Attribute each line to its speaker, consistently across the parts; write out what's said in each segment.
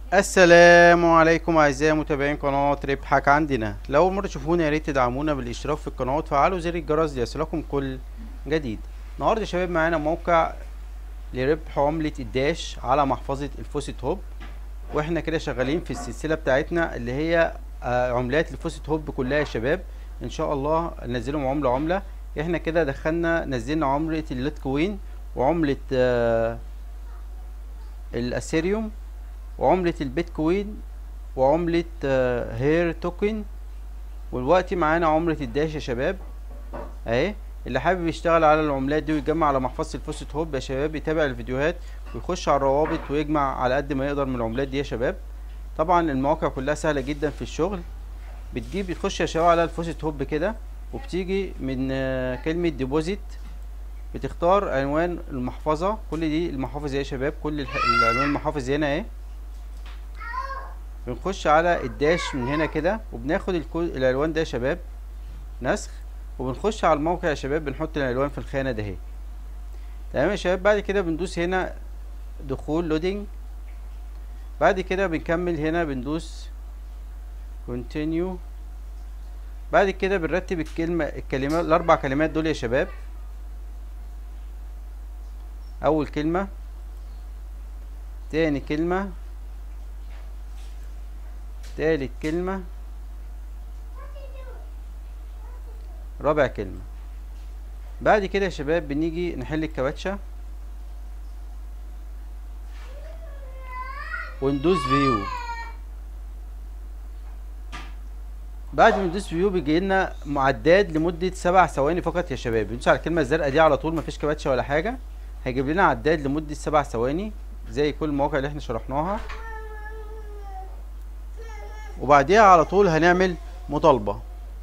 Speaker 1: السلام عليكم اعزائي متابعين قناه ربحك عندنا لو اول مره تشوفونا يا ريت تدعمونا بالاشتراك في القناه وتفعلوا زر الجرس ليصلكم كل جديد النهارده يا شباب معانا موقع لربح عمله الداش على محفظه الفوسيت هوب واحنا كده شغالين في السلسله بتاعتنا اللي هي آه، عملات الفوسيت هوب كلها يا شباب ان شاء الله ننزلهم عمله عمله احنا كده دخلنا نزلنا عمله الليتكوين وعمله آه، الاثيريوم وعملة البيتكوين وعملة آه، هير توكن والوقت معانا عملة الداش يا شباب اهي اللي حابب يشتغل على العملات دي ويجمع على محفظة الفوسيت هوب يا شباب يتابع الفيديوهات ويخش على الروابط ويجمع على قد ما يقدر من العملات دي يا شباب طبعا المواقع كلها سهلة جدا في الشغل بتجيب بتخش يا شباب على الفوسيت هوب كده وبتيجي من آه، كلمة ديبوزيت بتختار عنوان المحفظة كل دي المحافظ يا شباب كل الح- العنوان المحافظ هنا اهي بنخش على الداش من هنا كده وبناخد الكو... الالوان ده يا شباب نسخ وبنخش على الموقع يا شباب بنحط الالوان في الخانه ده اهي تمام يا شباب بعد كده بندوس هنا دخول لودينج بعد كده بنكمل هنا بندوس continue بعد كده بنرتب الكلمه الكلمات الاربع كلمات دول يا شباب اول كلمه تاني كلمه تالت كلمة رابع كلمة بعد كده يا شباب بنيجي نحل الكباتشة وندوس فيو بعد ما ندوس فيو بيجي لنا معدات لمدة سبع ثواني فقط يا شباب ندوس على الكلمة الزرقاء دي على طول مفيش كباتشة ولا حاجة هيجيب لنا عداد لمدة سبع ثواني زي كل المواقع اللي احنا شرحناها وبعديها على طول هنعمل مطالبة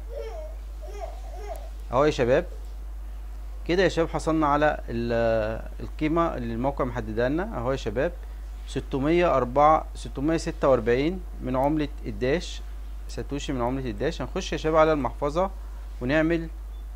Speaker 1: اهو يا شباب كده يا شباب حصلنا على ال- القيمة اللي الموقع محددها لنا اهو يا شباب ستمية أربعة ستمية ستة وأربعين من عملة الداش ساتوشي من عملة الداش هنخش يا شباب على المحفظة ونعمل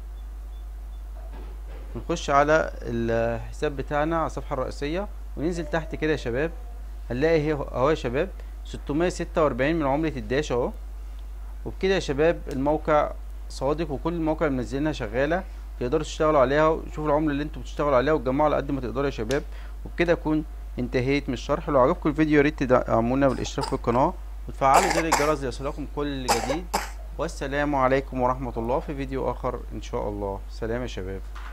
Speaker 1: نخش على الحساب بتاعنا على الصفحة الرئيسية وننزل تحت كده يا شباب هنلاقي هي- اهو يا شباب 646 من عملة الداش اهو وبكده يا شباب الموقع صادق وكل المواقع اللي منزلينها شغالة تقدروا تشتغلوا عليها وشوفوا العملة اللي انتوا بتشتغلوا عليها وتجمعوا على قد ما تقدروا يا شباب وبكده اكون انتهيت من الشرح لو عجبكم الفيديو يا ريت تدعمونا بالاشتراك في القناة وتفعلوا زر الجرس ليصلكم كل جديد والسلام عليكم ورحمة الله في فيديو اخر ان شاء الله سلام يا شباب